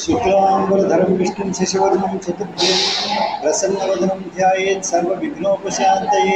శుక్లాంబరధరం విష్ణుం శశివర్ణం చతుర్భుజం ప్రసన్నవదనం ధ్యాయేత్ సర్వవిఘ్నోపశాంతయే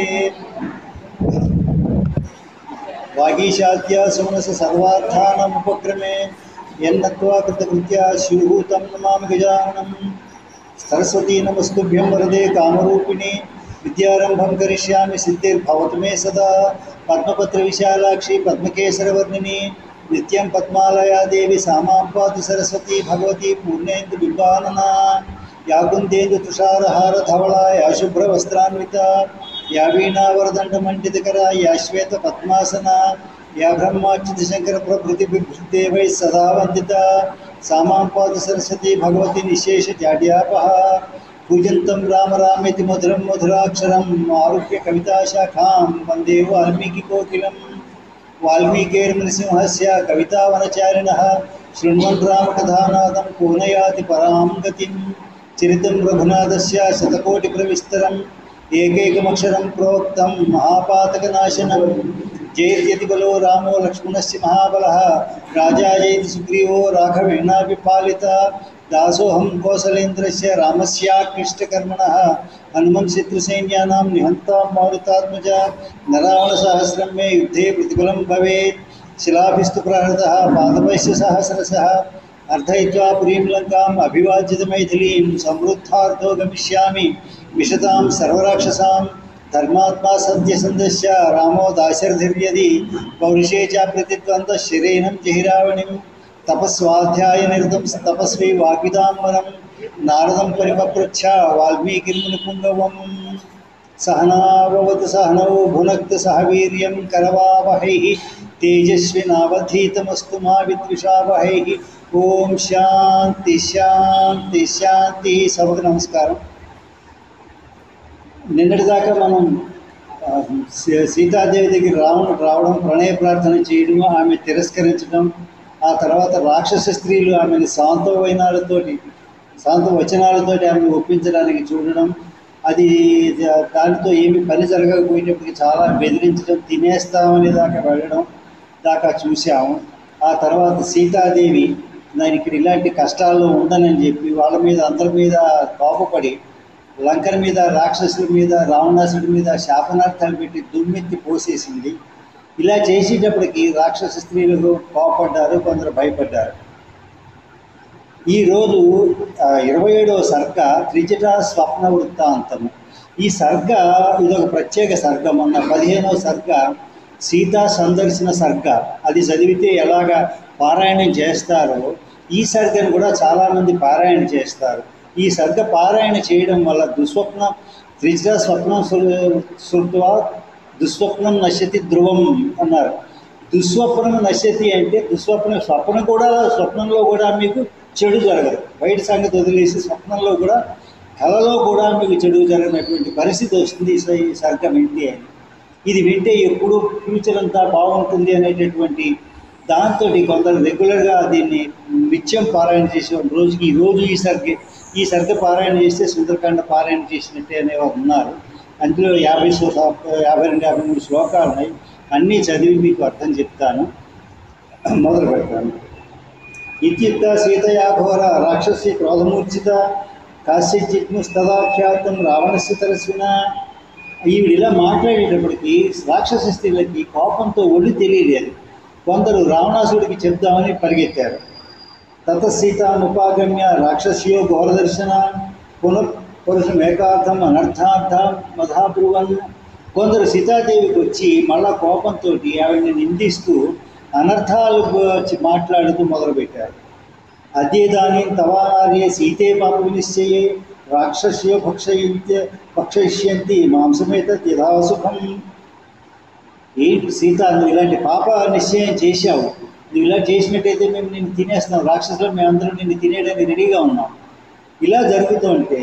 వాగీశాద్యాసమనస సర్వార్థానముపక్రమే యన్నత్వా కృతకృత్యా శివభూతం నమామి గజాననం సరస్వతీ నమస్తుభ్యం వరదే కామరూపిణి విద్యారంభం కరిష్యామి సిద్ధిర్భవతు మే సదా పద్మపత్ర విశాలాక్షి పద్మకేసరవర్ణిని నిత్యం పద్మాలయా దేవి సామాం పాతు సరస్వతి భగవతి పూర్ణేందు బింబానన యా కుందేందు తుషారహార ధవళ యా శుభ్రవస్త్రాన్విత యా వీణావరదండమండితకర యా శ్వేత పద్మాసన యా బ్రహ్మాచ్యుత శంకర ప్రభృతి బిభృదేవై సదా వందిత సామాం పాతు సరస్వతి భగవతి నిశేష జాడ్యాపహ పూజంతం రామ రామేతి మధురం మధురాక్షరం ఆరుహ్య కవితాశాఖాం వందే వాల్మీకి కోకిలం వాల్మీకేర్నృసింహస్య కవితావనచారిణः శృण्वन् రామకథానాదం పూనయాతి పరాం గతిం చరితం రఘునాథస్య శతకోటిప్రవిస్తరం ఏకైకమక్షరం ప్రోక్తం మహాపాతకనాశనం జయత్యతి బలో రామో లక్ష్మణస్య మహాబలः రాజా జయతి సుగ్రీవో రాఘవేణాపి పాలిత దాసోహం కోసలేంద్రస్య రామస్యాక్లిష్టకర్మణः హనుమన్ శత్రుసైన్యానాం నిహంతాం మారుతాత్మజ నరావణసహస్రం మే యుద్ధే ప్రతిఫలం భవేత్ శిలాభిస్తు ప్రహృతः పాదవైశ్య సహస్రశः అర్ధయిత్వా పురీం లంకాం అభివాజ్యత మైథిలీం సమృద్ధార్థో గమిష్యామి విశతాం సర్వరాక్షసాం ధర్మాత్మా సత్యసందస్య రామో దాశరథిర్యది పౌరుషే చ ప్రతిద్వంద శిరేణం జహిరావణిం తపస్వాధ్యాయ నిరతం తపస్వి వాగ్విదాంబరం నారదం పరిపపృచ్ఛ వాల్మీకిర్మునిపుంగవం సహనావవతు సహనౌ భునక్తు సహ వీర్యం కరవావహై తేజస్వినావధీతమస్తు మా విద్విషావహై ఓం శాంతి శాంతి శాంతి సభకు నమస్కారం నిన్నటిదాకా మనం ఆ, సీ- సీతాదేవి దగ్గర రావడం రావడం ప్రణయ ప్రార్థన చేయడం ఆమె తిరస్కరించడం ఆ తర్వాత రాక్షస స్త్రీలు ఆమెను శాంత వైనాలతోటి శాంత వచనాలతోటి ఆమెను ఒప్పించడానికి చూడడం అది దా- దానితో ఏమి పని జరగకపోయేటప్పటికి చాలా బెదిరించడం తినేస్తామనే దాకా వెళ్ళడం దాకా చూసాము ఆ తర్వాత సీతాదేవి నేను ఇక్కడ ఇలాంటి కష్టాల్లో ఉండనని చెప్పి వాళ్ళ మీద అందరి మీద కోపపడి లంకల మీద రాక్షసుల మీద రావణాసుడి మీద శాపనార్థాలు పెట్టి దుమ్మెత్తి పోసేసింది ఇలా చేసేటప్పటికి రాక్షస స్త్రీలు కోపడ్డారు కొందరు భయపడ్డారు ఈరోజు ఇరవై ఏడవ సర్గ త్రిజట స్వప్న వృత్తాంతము ఈ సర్గ ఇదొక ప్రత్యేక సర్గ మొన్న పదిహేనవ సర్గ సీతా సందర్శన సర్గ అది చదివితే ఎలాగా పారాయణం చేస్తారో ఈ సర్గను కూడా చాలామంది పారాయణ చేస్తారు ఈ సర్గ పారాయణ చేయడం వల్ల దుస్వప్న త్రిజట స్వప్నం శృత్వా దుస్వప్నం నశ్యతి ధ్రువం అన్నారు దుస్వప్నం నశ్యతి అంటే దుస్వప్నం స్వప్నం కూడా స్వప్నంలో కూడా మీకు చెడు జరగదు బయట సంగతి వదిలేసి స్వప్నంలో కూడా కలలో కూడా మీకు చెడు జరగనటువంటి పరిస్థితి వస్తుంది ఈ స- ఈ సర్గం వింటే అని ఇది వింటే ఎప్పుడు ఫ్యూచర్ అంతా బాగుంటుంది అనేటటువంటి దాంతో కొందరు రెగ్యులర్గా దీన్ని నిత్యం పారాయణ చేసేవారు రోజుకి ఈ రోజు ఈ సర్గ ఈ సర్గ పారాయణ చేస్తే సుందరకాండ పారాయణ చేసినట్టే అనేవారు ఉన్నారు అందులో యాభై శ్లో యాభై రెండు యాభై మూడు శ్లోకాలు ఉన్నాయి అన్నీ చదివి మీకు అర్థం చెప్తాను మొదలు పెడతాను ఇత్యుక్త సీతయా ఘోర రాక్షసి క్రోధమూర్ఛిత కాశ్చిత్ముస్తదాఖ్యాతం రావణస్య తరస్విన ఈవిడ ఇలా మాట్లాడేటప్పటికి రాక్షస స్త్రీలకి కోపంతో ఒళ్ళు తెలియలేదు కొందరు రావణాసుడికి చెప్దామని పరిగెత్తారు తతసీతాముపాగమ్య రాక్షస్యో ఘోరదర్శన పునః పురుషం ఏకార్థం అనర్థార్థం మధాబ్రువన్ కొందరు సీతాదేవికి వచ్చి మళ్ళా కోపంతో ఆవిడని నిందిస్తూ అనర్థాలు వచ్చి మాట్లాడుతూ మొదలుపెట్టారు అద్యేదానీ తవానార్యే సీతే పాప వినిశ్చయే రాక్షస్యో భక్షయించ భక్షయిష్యంతి మాంసమేత యథాసుఖం ఏంటి సీత నువ్వు ఇలాంటి పాప నిశ్చయం చేశావు నువ్వు ఇలా చేసినట్టయితే మేము నిన్ను తినేస్తాం రాక్షసులు మేమందరం నిన్ను తినేయడానికి రెడీగా ఉన్నాం ఇలా జరుగుతుంటే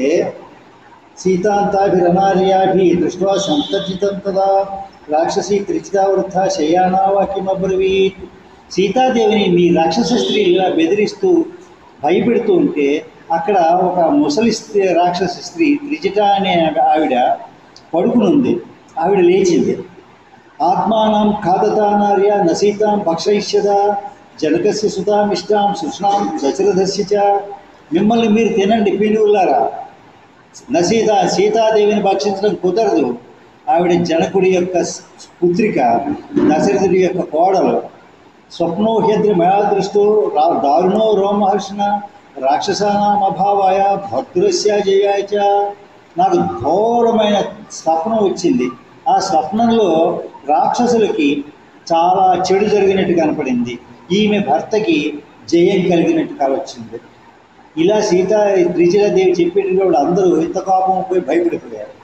సీతాంతాభిరనార్యాభి దృష్ట్వా సంతర్జితం తదా రాక్షసి త్రిచితావృద్ధ శయానా వాక్యమబ్రవీత్ సీతాదేవిని మీ రాక్షస స్త్రీ ఇలా బెదిరిస్తూ భయపెడుతూ ఉంటే అక్కడ ఒక ముసలి స్త్రీ రాక్షస స్త్రీ త్రిజట అనే ఆవిడ పడుకునుంది ఆవిడ లేచింది ఆత్మానం ఖాదతానార్య నసీతాం భక్షయిష్యద జనకస్య సుతామిష్టాం సుష్ణాం దశరథస్య చ మిమ్మల్ని మీరు తినండి పీనుగులారా నసీత సీతాదేవిని భక్షించడం కుదరదు ఆవిడ జనకుడి యొక్క పుత్రిక దశరథుడి యొక్క కోడలు స్వప్నోహ్యద్రి మయాదృష్టో రా దారుణో రోమహర్షణ రాక్షసానాం అభావాయ భక్తురస్య జయాయ చ నాకు ఘోరమైన స్వప్నం వచ్చింది ఆ స్వప్నంలో రాక్షసులకి చాలా చెడు జరిగినట్టు కనపడింది ఈమె భర్తకి జయం కలిగినట్టు కల వచ్చింది ఇలా సీత త్రిజలాదేవి చెప్పేటప్పుడు అందరూ ఇంత కోపం పోయి భయపడిపోయారు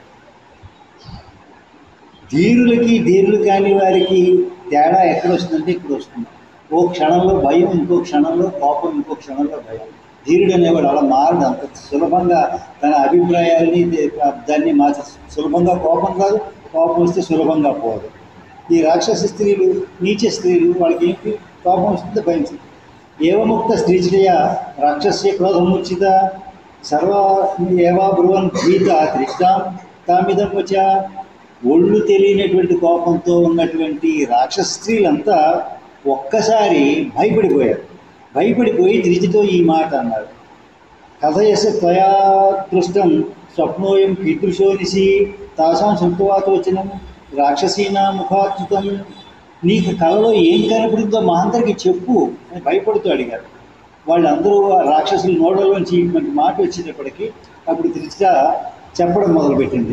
ధీరులకి ధీరులు కాని వారికి తేడా ఎక్కడ వస్తుందంటే ఇక్కడ వస్తుంది ఓ క్షణంలో భయం ఇంకో క్షణంలో కోపం ఇంకో క్షణంలో భయం ధీరుడు అనేవాడు అలా మారడు అంత సులభంగా తన అభిప్రాయాల్ని దే- దాన్ని మార్చ సులభంగా కోపం రాదు కోపం వస్తే సులభంగా పోదు ఈ రాక్షస స్త్రీలు నీచ స్త్రీలు వాళ్ళకి ఏంటి కోపం వస్తుంది భయం వస్తుంది. ఏవముక్త స్త్రీచయ రాక్షస్య క్రోధముచిత సర్వ ఏవా బ్రువన్ భీత త్రిష్టాం తామిదం వచ్చ ఒళ్ళు తెలియనటువంటి కోపంతో ఉన్నటువంటి రాక్షస స్త్రీలంతా ఒక్కసారి భయపడిపోయారు భయపడిపోయి త్రిజితో ఈ మాట అన్నారు కథయస త్వయా దృష్టం స్వప్నోయం కీదృశోనిసి తాసాం శంకువాతోచనం రాక్షసీనా ముఖాచ్యుతం నీకు కలలో ఏం కనపడిందో మా అందరికీ చెప్పు అని భయపడుతూ అడిగారు వాళ్ళందరూ ఆ రాక్షసుల నోడలోంచి ఇటువంటి మాట వచ్చేటప్పటికి అప్పుడు త్రిజిత చెప్పడం మొదలుపెట్టింది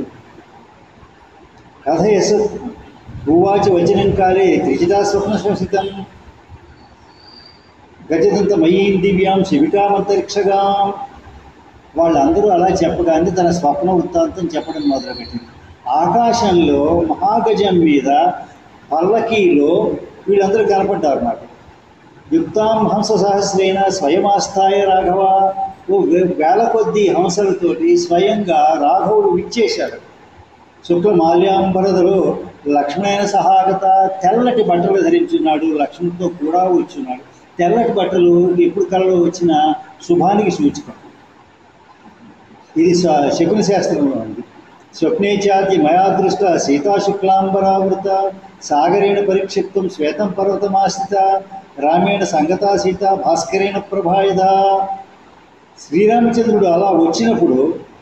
కథయస భూవాచ వచనం కాలే త్రిజితా స్వప్న శ్వసితం గజదంత మయీం దివ్యాం శివిటామంతరిక్షగాం వాళ్ళందరూ అలా చెప్పగానే తన స్వప్న వృత్తాంతం చెప్పడం మొదలుపెట్టింది ఆకాశంలో మహాగజం మీద పల్లకీలో వీళ్ళందరూ కనపడ్డారు నాకు యుక్తాం హంస సహస్రైన స్వయమాస్థాయ రాఘవ ఓ వే- వేల కొద్ది హంసలతోటి స్వయంగా రాఘవుడు విచ్చేశాడు శుక్ల మాల్యాంబరదలో లక్ష్మణ సహాగత తెల్లటి బట్టలు ధరించున్నాడు లక్ష్మణుతో కూడా వచ్చున్నాడు తెల్లటి బట్టలు ఎప్పుడు కలలో వచ్చిన శుభానికి సూచకం ఇది స్వ- శకున శాస్త్రంలో ఉంది స్వప్నేచాది మయా దృష్ట సీతాశుక్లాంబరావృత సాగరేణ పరిక్షిప్తం శ్వేతం పర్వతమాశ్రిత రామేణ సంగతా సీత భాస్కరేణ ప్రభాయద శ్రీరామచంద్రుడు అలా వచ్చినప్పుడు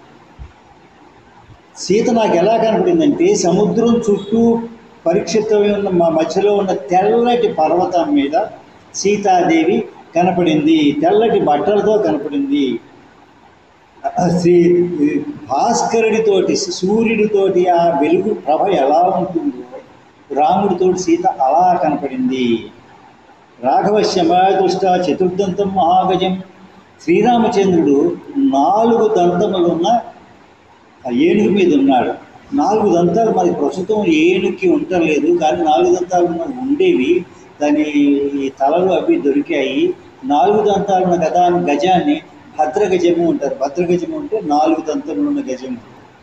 సీత నాకు ఎలా కనపడిందంటే సముద్రం చుట్టూ పరిక్షిప్తమై ఉన్న మా మధ్యలో ఉన్న తెల్లటి పర్వతం మీద సీతాదేవి కనపడింది తెల్లటి బట్టలతో కనపడింది శ్రీ భాస్కరుడితోటి సూర్యుడితోటి ఆ వెలుగు ప్రభ ఎలా ఉంటుందో రాముడితోటి సీత అలా కనపడింది రాఘవశ్య దృష్ట చతుర్దంతం మహాగజం శ్రీరామచంద్రుడు నాలుగు దంతములున్న ఆ ఏనుగు మీద ఉన్నాడు నాలుగు దంతాలు మరి ప్రస్తుతం ఏనుగుకి ఉండలేదు కానీ నాలుగు దంతాలు ఉన్న ఉండేవి దాని ఈ తలలు అవి దొరికాయి నాలుగు దంతాలు ఉన్న గదా గజాన్ని భద్రగజము అంటారు భద్రగజము అంటే నాలుగు దంతములు ఉన్న గజము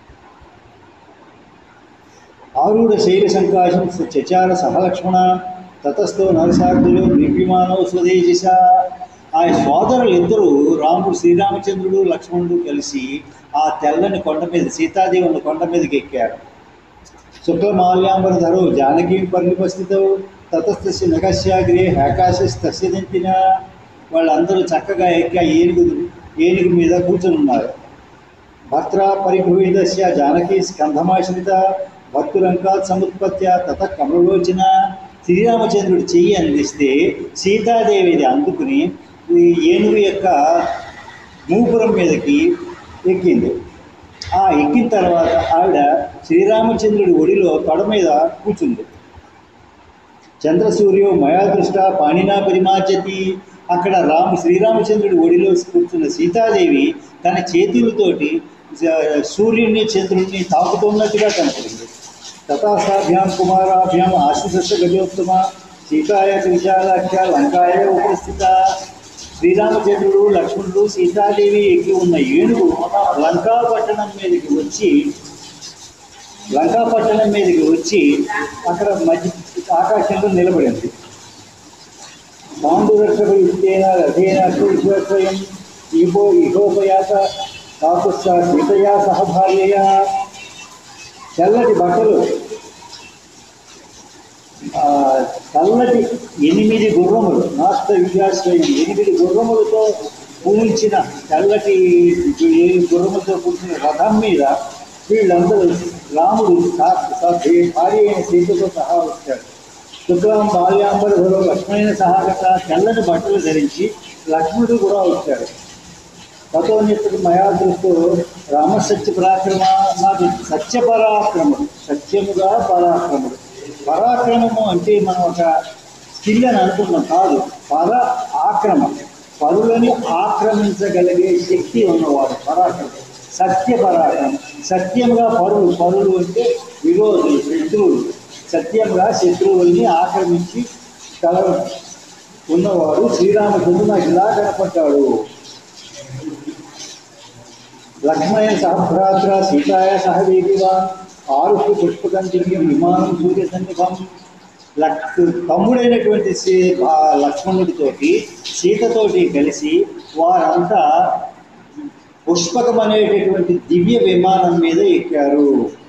ఆరుడ శైల సంకాశం చచార సహలక్ష్మణ తతస్థో నరసార్థులు నిర్విమానో స్వదేశిష ఆ సోదరులు ఇద్దరు రాముడు శ్రీరామచంద్రుడు లక్ష్మణుడు కలిసి ఆ తెల్లని కొండ మీద సీతాదేవి ఉన్న కొండ మీదకి ఎక్కారు శుక్లమాల్యాంబరధరో జానకీ పరిపస్థితవు తతస్థస్య నగస్యాగ్రే ఆకాశస్తస్య దింపిన వాళ్ళందరూ చక్కగా ఎక్కి ఆ ఏనుగు ఏనుగు మీద కూర్చొని ఉన్నారు భర్త్ర పరిభూయిదస్య జానకి స్కంధమాశ్రిత భక్తులంకాత్ సముత్పత్య తత కమలలోచన శ్రీరామచంద్రుడు చెయ్యి అందిస్తే సీతాదేవిది అందుకుని ఈ ఏనుగు యొక్క మూపురం మీదకి ఎక్కింది ఆ ఎక్కిన తర్వాత ఆవిడ శ్రీరామచంద్రుడి ఒడిలో తొడ మీద కూర్చుంది చంద్రసూర్యో మయా దృష్ట పాణినా పరిమార్జతి అక్కడ రాము శ్రీరామచంద్రుడి ఒడిలో కూర్చున్న సీతాదేవి తన చేతులతోటి స- సూర్యుడిని చంద్రుడిని తాకుతున్నట్టుగా కనపడింది తథాసాభ్యాం కుమారాభ్యాం ఆశిష గజోత్తమ సీతాయ విశాలాఖ్య లంకాయ ఉపస్థిత శ్రీరామచంద్రుడు లక్ష్మణుడు సీతాదేవి ఎక్కి ఉన్న ఏనుగు లంకా పట్టణం మీదకి వచ్చి లంకాపట్టణం మీదకి వచ్చి అక్కడ మధ్య ఆకాశంలో నిలబడింది పాండురక్షకు యుక్తేన రథేన విశ్వస్వయం ఇహో ఇహోపయాత కాకుత్స సీతయా సహభార్యయ తెల్లటి బట్టలు ఆ, తెల్లటి ఎనిమిది గుర్రములు నాస్త విజయాశ్రయం ఎనిమిది గుర్రములతో పూల్చిన తెల్లటి ఏ గుర్రములతో పూల్చిన రథం మీద వీళ్ళందరూ రాముడు సా- సా- భార్య అయిన సీతతో సహా వచ్చాడు శుక్లాం బాల్యాంబరధులు లక్ష్మణ సహాగత తెల్లని బట్టలు ధరించి లక్ష్మణుడు కూడా వచ్చాడు తతోన్యతడు మయా దృష్టితో రామసత్య పరాక్రమ నాకు సత్య పరాక్రముడు సత్యముగా పరాక్రముడు పరాక్రమము అంటే మనం ఒక స్కిల్ అని అనుకున్నాం కాదు పర ఆక్రమం పరులని ఆక్రమించగలిగే శక్తి ఉన్నవాడు పరాక్రమం సత్య పరాక్రమం సత్యముగా పరులు పరులు అంటే విరోధులు శత్రువులు సత్యంగా శత్రువుల్ని ఆక్రమించి కల ఉన్నవాడు శ్రీరామచంద్రుడు నాకు ఇలా కనపడ్డాడు లక్ష్మణ సహభ్రాత్ర సీతాయ సహ వేగివాన్ ఆరుకు పుష్పకంటికి విమానం సూర్య సన్నిభం లక్ తమ్ముడైనటువంటి శ్రీ ఆ లక్ష్మణుడితోటి సీతతోటి కలిసి వారంతా పుష్పకం అనేటటువంటి దివ్య విమానం మీద ఎక్కారు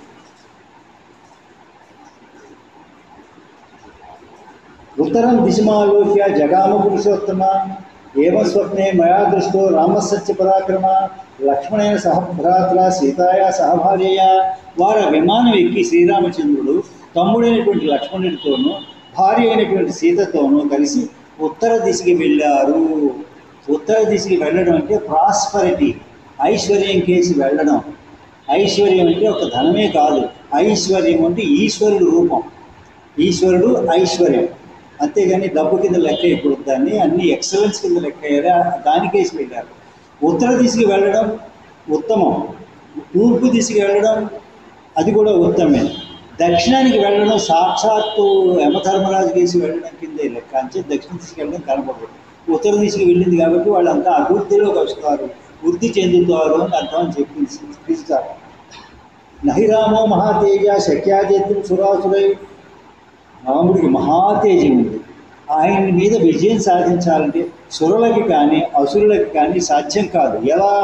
ఉత్తరం దిశమాలోక్య జగామ పురుషోత్తమ ఏవ స్వప్నే మయా దృష్టో రామసత్య పరాక్రమ లక్ష్మణైన సహభ్రాత్ర సీతాయ సహభార్యయ వారి విమానం ఎక్కి శ్రీరామచంద్రుడు తమ్ముడైనటువంటి లక్ష్మణుడితోనూ భార్య అయినటువంటి సీతతోనూ కలిసి ఉత్తర దిశకి వెళ్ళారు ఉత్తర దిశకి వెళ్ళడం అంటే ప్రాస్పరిటీ ఐశ్వర్యం కేసి వెళ్ళడం ఐశ్వర్యం అంటే ఒక ధనమే కాదు ఐశ్వర్యం అంటే ఈశ్వరుడు రూపం ఈశ్వరుడు ఐశ్వర్యం అంతేగాని డబ్బు కింద లెక్క ఇప్పుడు దాన్ని అన్ని ఎక్సలెన్స్ కింద లెక్క అయ్యారు దానికేసి వెళ్ళారు ఉత్తర దిశకి వెళ్ళడం ఉత్తమం తూర్పు దిశకి వెళ్ళడం అది కూడా ఉత్తమే దక్షిణానికి వెళ్ళడం సాక్షాత్తు యమధర్మరాజు కేసి వెళ్ళడం కిందే లెక్క అంచే దక్షిణ దిశకి వెళ్ళడం కనపడదు ఉత్తర దిశకి వెళ్ళింది కాబట్టి వాళ్ళంతా అభివృద్ధిలోకి వస్తారు వృద్ధి చెందుతారు అని అర్థం అని చెప్పింది క్రీస్తారు నహిరామో మహాతేజ శక్యాజేతులు సురాసురై రాముడికి మహాతేజం ఉంది ఆయన మీద విజయం సాధించాలంటే సురులకి కానీ అసురులకి కానీ సాధ్యం కాదు ఎలా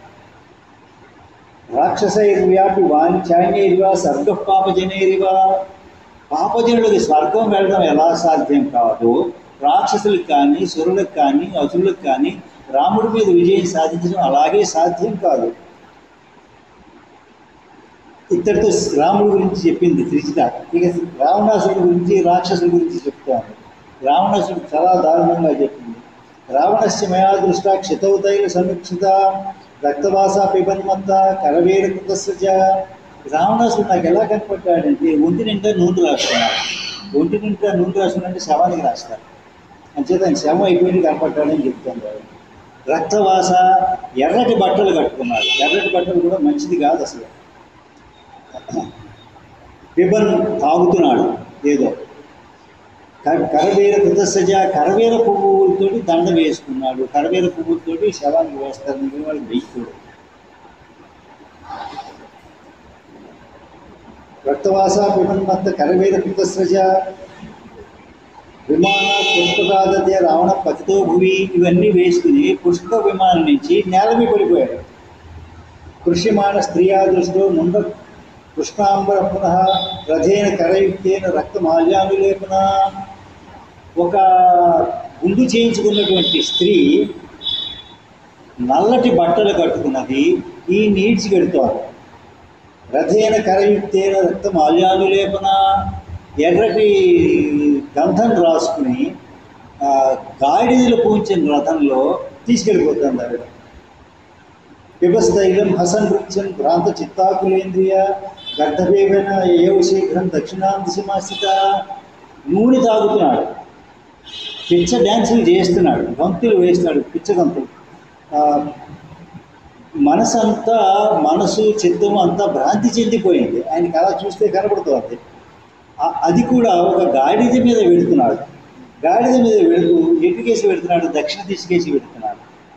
రాక్షసైర్వ్యాపి వాంఛాన్యైర్వా స్వర్గ పాపజనైరివా పాపజనులకి స్వర్గం వెళ్ళడం ఎలా సాధ్యం కాదు రాక్షసులకు కానీ సురులకు కానీ అసురులకు కానీ రాముడి మీద విజయం సాధించడం అలాగే సాధ్యం కాదు ఇద్దరితో రాముడి గురించి చెప్పింది త్రిచిత ఇక రావణాసుడి గురించి రాక్షసుడి గురించి చెప్తాను రావణాసుడు చాలా దారుణంగా చెప్పింది రావణస్య మయా దృష్ట క్షితౌతైల సమీక్షిత రక్తవాస పిబన్మత్త కరవేర కృతస్య రావణాసుడు నాకు ఎలా కనపడ్డాడంటే ఒంటి నిండా నూనె రాస్తున్నాడు ఒంటి నిండా నూనె రాస్తున్నాడంటే శవానికి రాస్తారు అంచేత ఆయన శవం అయిపోయింది కనపడ్డాడని చెప్తాను వాడు. రక్తవాస ఎర్రటి బట్టలు కట్టుకున్నాడు ఎర్రటి బట్టలు కూడా మంచిది కాదు అసలు రిబన్ తాగుతున్నాడు ఏదో క- కరవేర కృతసజ కరవేర పువ్వులతోటి దండ వేసుకున్నాడు కరవేర పువ్వులతోటి శవానికి వేస్తారు మిగిలిన వాళ్ళు వేయకూడదు రక్తవాస పిబన్మత్త కరవేర కృతసజ విమాన పుష్పకాదతే రావణ పతితో భువి ఇవన్నీ వేసుకుని పుష్పక విమానం నుంచి నేల మీద పడిపోయాడు కృష్యమాన స్త్రీయా దృష్టిలో ముండ కృష్ణాంబర పునః రథేన కరయుక్తేన రక్తమాల్యానులేపన ఒక గుండు చేయించుకున్నటువంటి స్త్రీ నల్లటి బట్టలు కట్టుకున్నది ఈ నీడ్స్ పెడుతోంది రథేన కరయుక్తేన రక్తమాల్యానులేపన ఎర్రటి గంధం రాసుకుని ఆ, గాడిదలు పూంచిన రథంలో తీసుకెళ్ళిపోతుంది ఆవిడ పిబస్తైలం హసన్ నృత్యం భ్రాంత చిత్తాకులేంద్రియ గర్ధవేవన ఏవ శీఘ్రం దక్షిణాం దిశమాస్థిత నూనె తాగుతున్నాడు పిచ్చ డ్యాన్సులు చేస్తున్నాడు గంతులు వేస్తున్నాడు పిచ్చ గంతులు ఆ, మనసు అంతా మనసు చిత్తము అంతా భ్రాంతి చెందిపోయింది ఆయనకి అలా చూస్తే కనపడుతుంది ఆ- అది కూడా ఒక గాడిద మీద వెళుతున్నాడు గాడిద మీద వెళుతూ ఎటుకేసి వెళుతున్నాడు దక్షిణ దిశకేసి వెళుతున్నాడు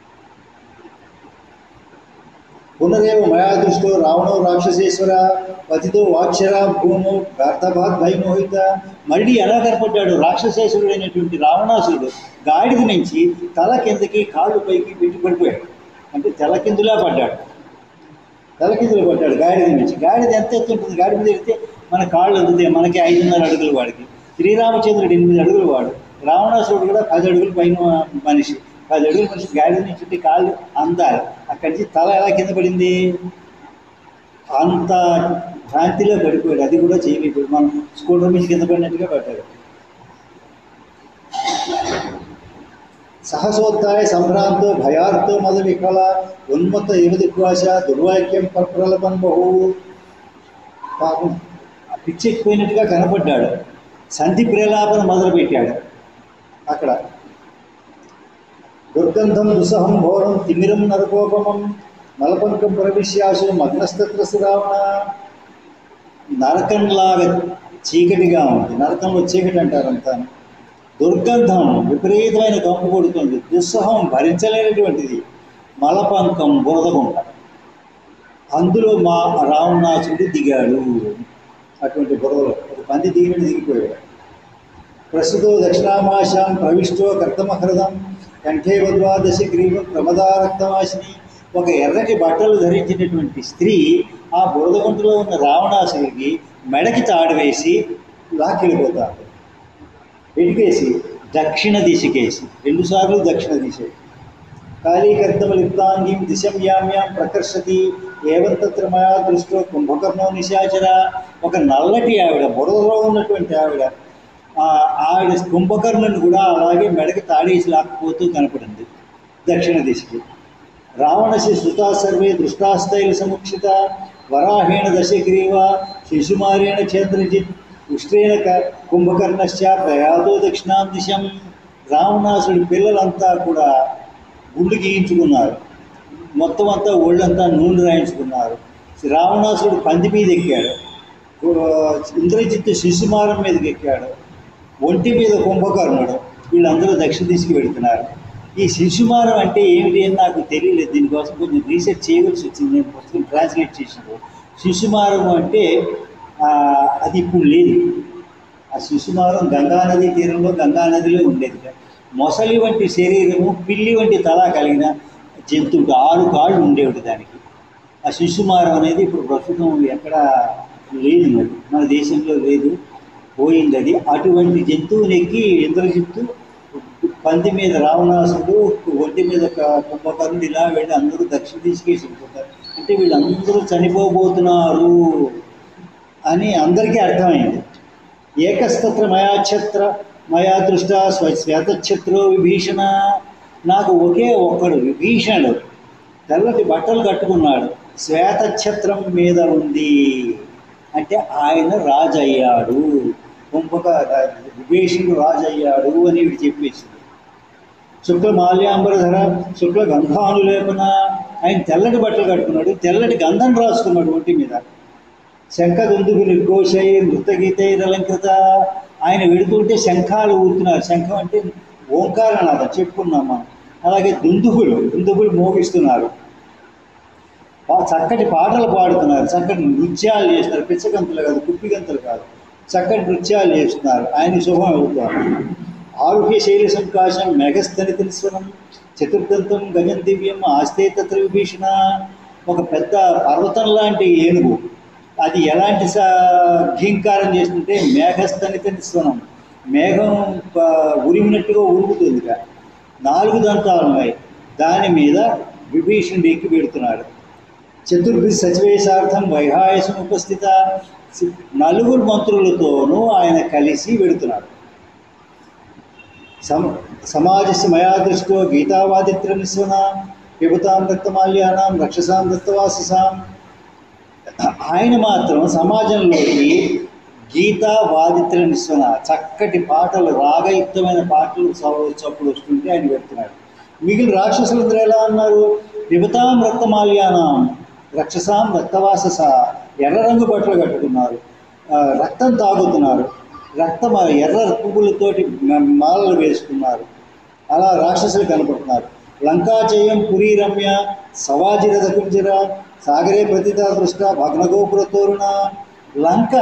పునరేవ మయా దృష్టో రావణో రాక్షసేశ్వర పతితో వాక్షర భూము గార్ధభాత్ భయమోహిత మళ్ళీ ఎలా కనపడ్డాడు రాక్షసేశ్వరుడైనటువంటి రావణాసురుడు గాడిద నుంచి తల కిందకి కాళ్ళు పైకి పెట్టి పడిపోయాడు అంటే తల కిందులా పడ్డాడు తల కిందులు పడ్డాడు గాడిద నుంచి గాడిద ఎంత ఎత్తు ఉంటుంది గాడి మీద ఎడితే మన కాళ్ళు అందుతాయి మనకి ఐదున్నర అడుగులు వాడికి శ్రీరామచంద్రుడు ఎనిమిది అడుగులు వాడు రావణాసురుడు కూడా పది అడుగులు పైన మనిషి పది అడుగుల మనిషి గాడి నుంచి కాళ్ళు అందాలి అక్కడి నుంచి తల ఎలా కింద పడింది అంత భ్రాంతిలో పడిపోయాడు అది కూడా చేయలేకపోయాడు మనం స్కూటర్ నుంచి కింద పడినట్టుగా పడ్డాడు సహసోత్తాయ సంభ్రాంతో భయార్తో మద వికల ఉన్మత్త యువదిక్వాస దుర్వాక్యం ప్రలపన్ బహు పాపం ఆ పిచ్చెక్కిపోయినట్టుగా కనపడ్డాడు సంధి ప్రేలాపన మొదలుపెట్టాడు అక్కడ దుర్గంధం దుసహం ఘోరం తిమిరం నరకోపమం మలపంకం ప్రవిశ్యాసు మగ్నస్తత్ర సురావణ నరకంలాగా చీకటిగా ఉంది నరకంలో చీకటి అంటారు అంతా దుర్గంధం విపరీతమైన కంపు కొడుతుంది దుస్సహం భరించలేనటువంటిది మలపంకం బురదగుంట అందులో మా రావణాసుడు దిగాడు అటువంటి బురదలో ఒక పంది దిగినట్టు దిగిపోయాడు ప్రస్తుతో దక్షిణామాశాం ప్రవిష్టో కర్తమహృదం కంఠే వద్వాదశ గ్రీవం ప్రమదారక్తమాసిని ఒక ఎర్రటి బట్టలు ధరించినటువంటి స్త్రీ ఆ బురదగుంటలో ఉన్న రావణాసుడికి మెడకి తాడు వేసి లాక్కెళ్ళిపోతాడు ఎటుకేసి దక్షిణ దిశకేసి రెండుసార్లు దక్షిణ దిశ కాళీకర్తమలిప్తాంగీం దిశం యామ్యాం ప్రకర్షతి ఏవం తత్ర మయా దృష్టో కుంభకర్ణో నిశాచర ఒక నల్లటి ఆవిడ బురదలో ఉన్నటువంటి ఆవిడ ఆ ఆవిడ కుంభకర్ణుని కూడా అలాగే మెడకి తాడేసి లాక్కుపోతూ కనపడింది దక్షిణ దిశకి రావణసి సుతా సర్వే దృష్టాస్తైల సముక్షిత వరాహేణ దశగ్రీవ శిశుమారేణ చంద్రజిత్ ఉష్ట్రేణ క- కుంభకర్ణశ్చ ప్రయాతో దక్షిణాం దిశం రావణాసుడి పిల్లలంతా కూడా గుండు గీయించుకున్నారు మొత్తం అంతా ఒళ్ళంతా నూనె రాయించుకున్నారు రావణాసుడు పంది మీద ఎక్కాడు ఓ- ఇంద్రజిత్తు శిశుమారం మీదకి ఎక్కాడు ఒంటి మీద కుంభకర్ణుడు వీళ్ళందరూ దక్షిణ దిశకి వెళుతున్నారు ఈ శిశుమారం అంటే ఏమిటి అని నాకు తెలియలేదు దీనికోసం కొంచెం రీసెర్చ్ చేయవలసి వచ్చింది నేను పుస్తకం ట్రాన్స్లేట్ చేసినప్పుడు శిశుమారం అంటే ఆ, అది ఇప్పుడు లేదు ఆ శిశుమారం గంగానది తీరంలో గంగానదిలో ఉండేది మొసలి వంటి శరీరము పిల్లి వంటి తల కలిగిన జంతువుకి ఆరు కాళ్ళు ఉండేవి దానికి ఆ శిశుమారం అనేది ఇప్పుడు ప్రస్తుతం ఎక్కడ లేదు మరి మన దేశంలో లేదు పోయింది అది అటువంటి జంతువుని ఎక్కి ఇంద్రజిత్తు పంది మీద రావణాసుడు ఒంటి మీద ఒక కుంభకర్ణుడు ఇలా వెళ్ళి అందరూ దక్షిణ తీసుకేసి వెళ్ళిపోతారు అంటే వీళ్ళందరూ చనిపోబోతున్నారు అని అందరికీ అర్థమైంది ఏకస్తత్ర మయాఛత్ర మయా దృష్ట స్వ శ్వేతఛత్రో విభీషణ నాకు ఒకే ఒక్కడు విభీషణుడు తెల్లటి బట్టలు కట్టుకున్నాడు శ్వేతఛత్రం మీద ఉంది అంటే ఆయన రాజు అయ్యాడు కుంభక విభీషణుడు రాజు అయ్యాడు అని వీడు చెప్పేసింది శుక్ల మాల్యాంబరధర శుక్ల గంధానులేపన ఆయన తెల్లటి బట్టలు కట్టుకున్నాడు తెల్లటి గంధం రాసుకున్నాడు ఒంటి మీద శంఖ దుందుకు నిర్ఘోషై నృత్యగీతైరలంకృత ఆయన వెడుతుంటే శంఖాలు ఊరుతున్నారు శంఖం అంటే ఓంకారనాథం చెప్పుకున్నాం మనం అలాగే దుందుగులు దుందుగులు మోగిస్తున్నారు బా- చక్కటి పాటలు పాడుతున్నారు చక్కటి నృత్యాలు చేస్తున్నారు పిచ్చగంతులు కాదు కుప్పిగంతులు కాదు చక్కటి నృత్యాలు చేస్తున్నారు ఆయన శుభం అవుతారు ఆరుహ్య శైలి సంకాశం మెఘస్థనిత స్వరం చతుర్థంతం గజం దివ్యం ఆస్తే తత్ర విభీషణ ఒక పెద్ద పర్వతం లాంటి ఏనుగు అది ఎలాంటి స ఘీంకారం చేస్తుంటే మేఘస్థనిత స్వనం మేఘం ప- ఉరిమినట్టుగా ఉరుకుతుందిగా నాలుగు దంతాలు ఉన్నాయి దాని మీద విభీషణుడు ఎక్కి పెడుతున్నాడు చతుర్భి సచివేశార్థం వైహాయసం ఉపస్థిత సి- నలుగురు మంత్రులతోనూ ఆయన కలిసి వెడుతున్నాడు సమ సమాజస్య మయా దృష్టో గీతావాదిత్ర నిస్వన పిబతాం దత్తమాల్యానాం రక్షసాం దత్తవాససాం ఆయన మాత్రం సమాజంలోకి గీతా వాదిత్ర నిస్వన చక్కటి పాటలు రాగయుక్తమైన పాటలు చప్పుడు చప్పుడు వస్తుంటే ఆయన పెడుతున్నాడు మిగిలిన రాక్షసులందరూ ఎలా అన్నారు పిబతాం రక్తమాల్యానాం రక్షసాం రక్తవాసస ఎర్ర రంగు బట్టలు కట్టుకున్నారు ఆ, రక్తం తాగుతున్నారు రక్తం ఆ ఎర్ర పువ్వులతోటి మ- మాలలు వేసుకున్నారు అలా రాక్షసులు కనపడుతున్నారు లంకాచయం పురీ రమ్య సవాజిరథ కుంజర సాగరే ప్రతిత దృష్ట భగ్నగోపుర తోరుణ లంక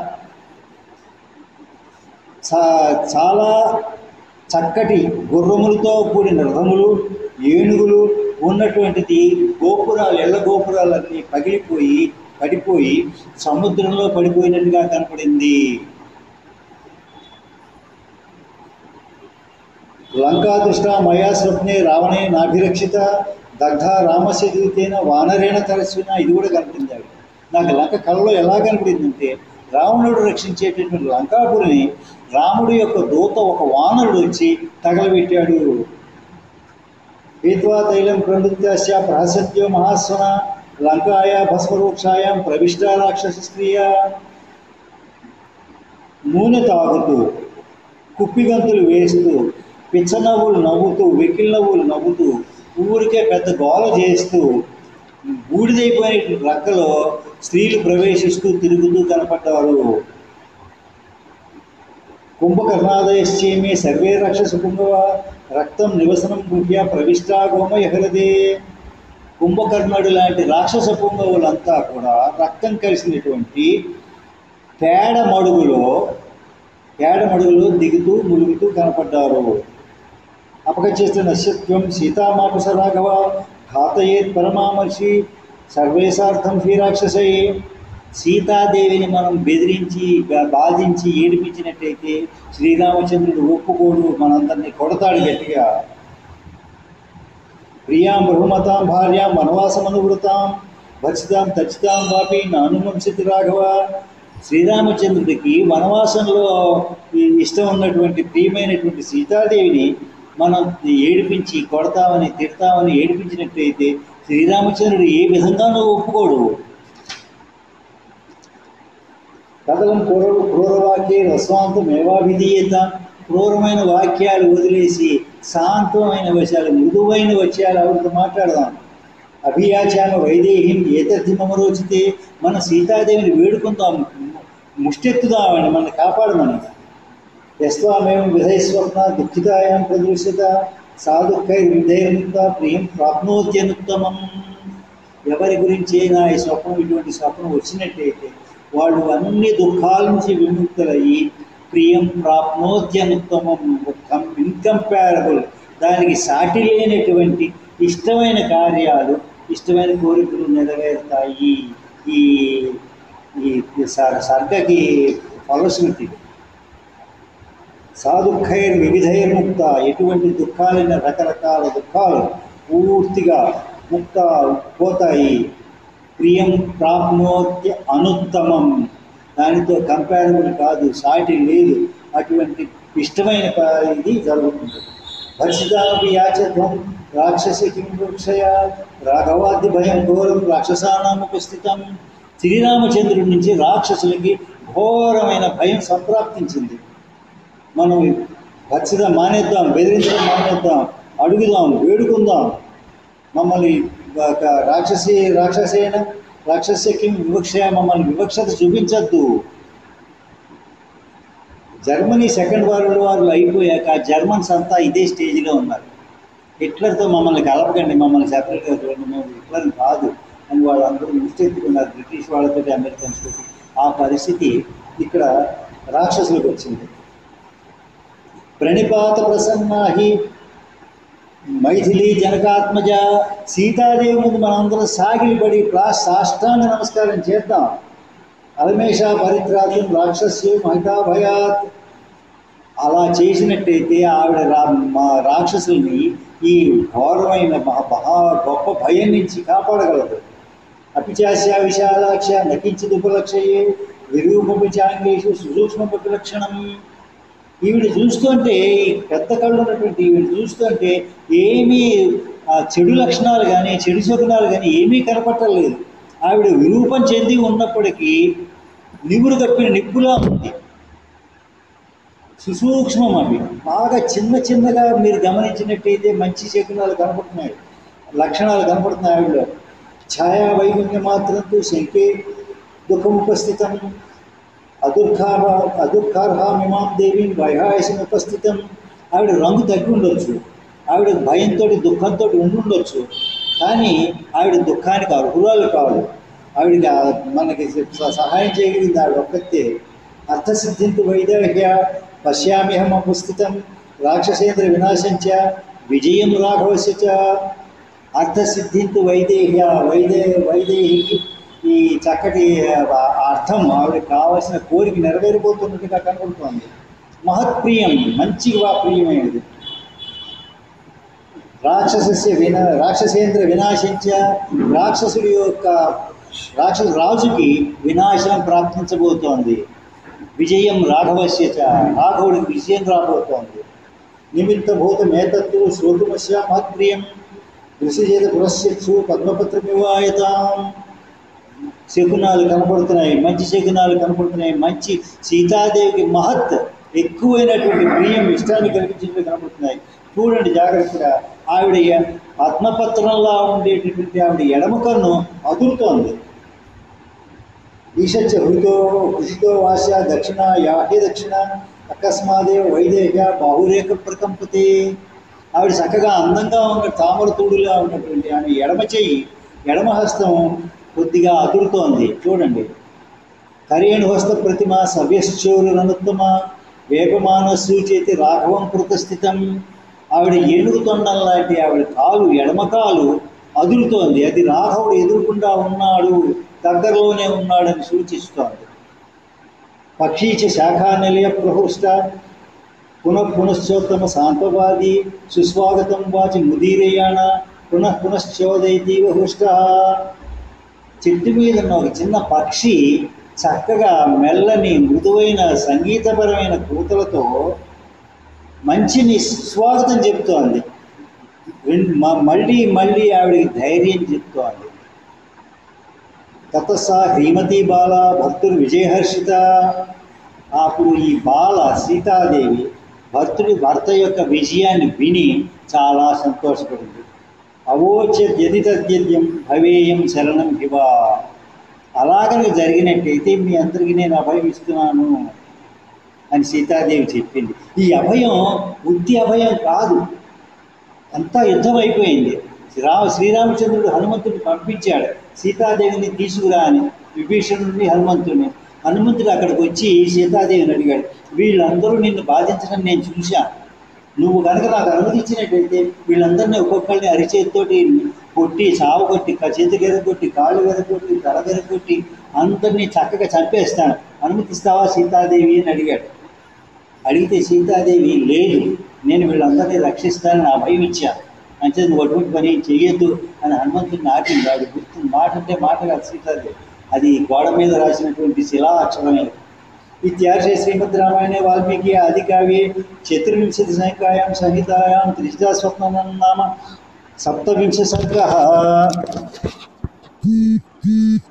చా- చాలా చక్కటి గుర్రములతో కూడిన రథములు ఏనుగులు ఉన్నటువంటిది గోపురాలు ఎల్ల గోపురాలన్నీ పగిలిపోయి పడిపోయి సముద్రంలో పడిపోయినట్టుగా కనపడింది లంకాదృష్ట మయా స్వప్నే రావణే నాభిరక్షిత దగ్ధ రామస్య దూతేన వానరేణ తరస్విన ఇది కూడా కనిపించింది ఆవిడ నాకు లంక కళలో ఎలా కనపడిందంటే రావణుడు రక్షించేటటువంటి లంకాపురిని రాముడి యొక్క దూత ఒక వానరుడు వచ్చి తగలబెట్టాడు హేత్వా తైలం ప్రవృత్యాస్య ప్రహసత్యో మహాస్వన లంకాయ భస్మరోక్షాయాం ప్రవిష్ట రాక్షస స్త్రీయ నూనె తాగుతూ కుప్పిగంతులు వేస్తూ పిచ్చ నవ్వులు నవ్వుతూ వెకిల్ నవ్వులు నవ్వుతూ ఊరికే పెద్ద గోల చేస్తూ బూడిదైపోయిన రక్కలో స్త్రీలు ప్రవేశిస్తూ తిరుగుతూ కనపడ్డారు కుంభకర్ణాదయశ్చేమే సర్వే రక్షస కుంభవ రక్తం నివసనం గుహ్య ప్రవిష్టా గోమయ హృదే కుంభకర్ణుడు లాంటి రాక్షస పుంగవులంతా కూడా రక్తం కలిసినటువంటి పేడ మడుగులో పేడ మడుగులో దిగుతూ ములుగుతూ కనపడ్డారు అపగచ్చేస్తే నశ్యత్వం సీతామాపస రాఘవ ఘాతయేత్ పరమామర్షి సర్వేశార్థం శ్రీరాక్షసై సీతాదేవిని మనం బెదిరించి బా- బాధించి ఏడిపించినట్టయితే శ్రీరామచంద్రుడు ఒప్పుకోడు మనందరినీ కొడతాడు గట్టిగా ప్రియాం బహుమతాం భార్యాం వనవాసమనువృతాం భర్షితాం తచ్చితాం వాపి నానుమంసితి రాఘవ శ్రీరామచంద్రుడికి వనవాసంలో ఈ ఇష్టం ఉన్నటువంటి ప్రియమైనటువంటి సీతాదేవిని మనం ఏడిపించి కొడతామని తిడతామని ఏడిపించినట్టయితే శ్రీరామచంద్రుడు ఏ విధంగానూ ఒప్పుకోడు కథలం క్రూర క్రూరవాక్యే రస్వాంతం ఏవాభిధీయత క్రూరమైన వాక్యాలు వదిలేసి శాంతమైన విషయాలు మృదువైన విషయాలు ఆవిడతో మాట్లాడదాం అభియాచామ వైదేహిం ఏతద్ధి మమరోచితే మన సీతాదేవిని వేడుకుందాం ముష్టెత్తుదామని మన కాపాడమని యస్వామేవం విధైస్వప్న దుఃఖితాయాం ప్రదృశ్యత సాధుఖై విధైర్ముక్త ప్రియం ప్రాప్నోత్యనుత్తమం ఎవరి గురించి అయినా ఈ స్వప్నం ఇటువంటి స్వప్నం వచ్చినట్టయితే వాళ్ళు అన్ని దుఃఖాల నుంచి విముక్తులయ్యి ప్రియం ప్రాప్నోద్యనుత్తమం ఇన్కంపారబుల్ దానికి సాటి లేనటువంటి ఇష్టమైన కార్యాలు ఇష్టమైన కోరికలు నెరవేరుతాయి ఈ ఈ స- సర్గకి ఫలశ్రుతి సాధుఖైర్ వివిధైర్ముక్త ఎటువంటి దుఃఖాలైన రకరకాల దుఃఖాలు పూర్తిగా ముక్త పోతాయి ప్రియం ప్రాప్నోత్య అనుత్తమం దానితో కంపారబుల్ కాదు సాటి లేదు అటువంటి ఇష్టమైన ప- ఇది జరుగుతుంది భర్షితాపి యాచత్వం రాక్షసి కిం వృక్షయ రాఘవాది భయం ఘోరం రాక్షసానాం ఉపస్థితం శ్రీరామచంద్రుడి నుంచి రాక్షసులకి ఘోరమైన భయం సంప్రాప్తించింది మనం ఖచ్చితంగా మానేద్దాం బెదిరించడం మానేద్దాం అడుగుదాం వేడుకుందాం మమ్మల్ని ఒక రాక్షసి రాక్షసేన రాక్షసకి వివక్ష మమ్మల్ని వివక్షత చూపించద్దు జర్మనీ సెకండ్ వరల్డ్ వార్లు అయిపోయాక జర్మన్స్ అంతా ఇదే స్టేజ్లో ఉన్నారు హిట్లర్తో మమ్మల్ని కలపకండి మమ్మల్ని సెపరేట్గా చూడండి మేము హిట్లర్ కాదు అని వాళ్ళందరూ ముష్టెత్తుకున్నారు బ్రిటిష్ వాళ్ళతో అమెరికన్స్ తోటి ఆ పరిస్థితి ఇక్కడ రాక్షసులకు వచ్చింది ప్రణిపాత ప్రసన్నాహి మైథిలి జనకాత్మజ సీతాదేవి ముందు మనందరం సాగిలిపడి ప్రా సాష్టాంగ నమస్కారం చేద్దాం అలమేష పరిత్రాతం రాక్షస్యు మహితాభయాత్ అలా చేసినట్టయితే ఆవిడ రా మా రాక్షసుల్ని ఈ ఘోరమైన మహా మహా గొప్ప భయం నుంచి కాపాడగలదు అపిచాస్య విశాలాక్ష నకించిది ఉపలక్షయే విరూపమిచాంగేషు సుసూక్ష్మపి లక్షణం ఈవిడ చూస్తుంటే ఈ పెద్ద కళ్ళు ఉన్నటువంటి ఈవిడ చూస్తుంటే ఏమీ ఆ చెడు లక్షణాలు కానీ చెడు శకునాలు కానీ ఏమీ కనపట్టలేదు ఆవిడ విరూపం చెంది ఉన్నప్పటికీ నివురు కప్పిన నిప్పులా ఉంది సుసూక్ష్మం అవి బాగా చిన్న చిన్నగా మీరు గమనించినట్టయితే మంచి శకునాలు కనపడుతున్నాయి లక్షణాలు కనపడుతున్నాయి ఆవిడలో ఛాయా వైగుణ్య మాత్రంతో శంకే దుఃఖముపస్థితం అదుర్ఖార అదుర్ఖార్హామిమాం దేవిని వైహాయసం ఉపస్థితం ఆవిడ రంగు తగ్గి ఉండొచ్చు ఆవిడ భయంతో దుఃఖంతో ఉండుండొచ్చు కానీ ఆవిడ దుఃఖానికి అర్హురాలు కాదు ఆవిడకి ఆ- మనకి స- సహాయం చేయగలిగింది ఆవిడ ఒక్కతే అర్థసిద్ధింతు వైదేహ్య పశ్యామ్యహం ఉపస్థితం రాక్షసేంద్ర వినాశంచ విజయం రాఘవస్య చ అర్థసిద్ధింతు వైదేహ్య వైదే వైదేహికి ఈ చక్కటి ఆ అర్థం ఆవిడకి కావలసిన కోరిక నెరవేరిపోతున్నట్టుగా కనబడుతోంది మహత్ప్రియం మంచిగా ప్రియమైనది రాక్షసస్య విన రాక్షసేంద్ర వినాశించ రాక్షసుడి యొక్క రాక్షస రాజుకి వినాశనం ప్రాప్తించబోతోంది విజయం రాఘవస్య చ రాఘవుడికి విజయం రాబోతోంది నిమిత్త భూతమేతత్తు శ్రోతుమస్య మహత్ప్రియం దృశ్యచేత పురస్యక్షు పద్మపత్రమివాయతాం శకునాలు కనపడుతున్నాయి మంచి శకునాలు కనపడుతున్నాయి మంచి సీతాదేవికి మహత్ ఎక్కువైనటువంటి ప్రియం ఇష్టాన్ని కల్పించినట్టు కనపడుతున్నాయి చూడండి జాగ్రత్తగా ఆవిడ ఎ- పద్మపత్రంలా ఉండేటటువంటి ఆవిడ ఎడమ కన్ను అదురుతోంది ఈశచ్చ హృతో హృషితో వాస్య దక్షిణ యాహే దక్షిణ అకస్మాదేవ వైదేహ బాహురేఖ ప్రకంపతే ఆవిడ చక్కగా అందంగా ఉన్న తామర తూడులా ఉన్నటువంటి ఆమె ఎడమ చెయ్యి ఎడమ హస్తం కొద్దిగా అదురుతోంది చూడండి కరేణు హస్త ప్రతిమ సవ్యశ్చోరుననుత్తమ వేగమాన సూచేతి రాఘవం కృతస్థితం ఆవిడ ఏనుగు తొండం లాంటి ఆవిడ కాలు ఎడమ కాలు అదురుతోంది అది రాఘవుడు ఎదురుకుండా ఉన్నాడు దగ్గరలోనే ఉన్నాడని సూచిస్తోంది పక్షీచ శాఖానిలయ ప్రహృష్ట పునః పునశ్చోత్తమ సాంతవాది సుస్వాగతం వాచి ముదీరయాణ పునః పునశ్చోదయతీవ హృష్ట చెట్టు మీద ఉన్న ఒక చిన్న పక్షి చక్కగా మెల్లని మృదువైన సంగీతపరమైన కూతలతో మంచిని స్వాగతం చెప్తోంది విన్- మ- మళ్ళీ మళ్ళీ ఆవిడకి ధైర్యం చెప్తోంది తతసా శ్రీమతి బాల భక్తుడు విజయహర్షిత అప్పుడు ఈ బాల సీతాదేవి భర్తుడి భర్త యొక్క విజయాన్ని విని చాలా సంతోషపడింది అవోచ యది తద్యద్యం భవేయం శరణం శివ అలాగని జరిగినట్టయితే మీ అందరికీ నేను అభయం ఇస్తున్నాను అని సీతాదేవి చెప్పింది ఈ అభయం బుద్ధి అభయం కాదు అంతా యుద్ధం అయిపోయింది శ్రీరామ శ్రీరామచంద్రుడు హనుమంతుడిని పంపించాడు సీతాదేవిని తీసుకురా అని విభీషణుడిని హనుమంతుడిని హనుమంతుడు అక్కడికి వచ్చి సీతాదేవిని అడిగాడు వీళ్ళందరూ నిన్ను బాధించడం నేను చూశాను నువ్వు కనుక నాకు అనుమతి ఇచ్చినట్టయితే వీళ్ళందరినీ ఒక్కొక్కరిని అరిచేతితోటి కొట్టి సావు కొట్టి క- చేతి కొట్టి కాళ్ళు కొట్టి తల కొట్టి అందరినీ చక్కగా చంపేస్తాను అనుమతిస్తావా సీతాదేవి అని అడిగాడు అడిగితే సీతాదేవి లేదు నేను వీళ్ళందరినీ రక్షిస్తానని నా భయం ఇచ్చా అంటే నువ్వు అటువంటి పని ఏం చెయ్యొద్దు అని హనుమంతుడిని నాటింది వాడు గుర్తు మాట అంటే మాట కాదు సీతాదేవి అది గోడ మీద రాసినటువంటి శిలా అక్షరమే ఇత్యార్షే శ్రీమద్ రామాయణే వాల్మీకి ఆదికావ్యే చతుర్వింశతి సంహికాయాం సంహితాయాం త్రిశితా స్వప్నం నామ సప్తవింశ సర్గ